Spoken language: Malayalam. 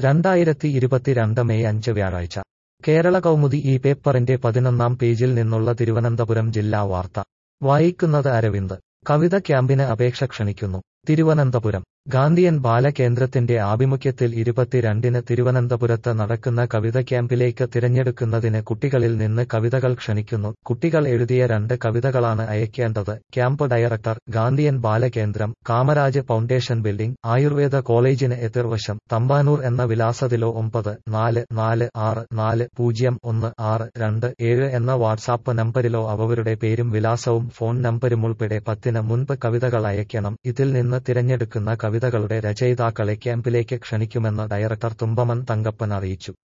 രണ്ടായിരത്തി ഇരുപത്തിരണ്ട് മെയ് അഞ്ച് വ്യാഴാഴ്ച കേരള കൗമുദി ഈ പേപ്പറിന്റെ പതിനൊന്നാം പേജിൽ നിന്നുള്ള തിരുവനന്തപുരം ജില്ലാ വാർത്ത വായിക്കുന്നത് അരവിന്ദ് കവിത ക്യാമ്പിന് അപേക്ഷ ക്ഷണിക്കുന്നു തിരുവനന്തപുരം ഗാന്ധിയൻ ബാലകേന്ദ്രത്തിന്റെ ആഭിമുഖ്യത്തിൽ ഇരുപത്തിരണ്ടിന് തിരുവനന്തപുരത്ത് നടക്കുന്ന കവിത ക്യാമ്പിലേക്ക് തിരഞ്ഞെടുക്കുന്നതിന് കുട്ടികളിൽ നിന്ന് കവിതകൾ ക്ഷണിക്കുന്നു കുട്ടികൾ എഴുതിയ രണ്ട് കവിതകളാണ് അയക്കേണ്ടത് camp director Gandhian Balakendram Kamaraj foundation building Ayurveda കോളേജിന് എതിർവശം തമ്പാനൂർ എന്ന വിലാസത്തിലോ ഒമ്പത് നാല് നാല് ആറ് നാല് പൂജ്യം ഒന്ന് ആറ് രണ്ട് ഏഴ് എന്ന വാട്സാപ്പ് നമ്പരിലോ അവരുടെ പേരും വിലാസവും ഫോൺ നമ്പരും ഉൾപ്പെടെ പത്തിന് മുൻപ് കവിതകൾ അയക്കണം ഇതിൽ നിന്ന് തിരഞ്ഞെടുക്കുന്ന കവിതകളുടെ രചയിതാക്കളെ ക്യാമ്പിലേക്ക് ക്ഷണിക്കുമെന്ന് ഡയറക്ടർ തുമ്പമൺ തങ്കപ്പൻ അറിയിച്ചു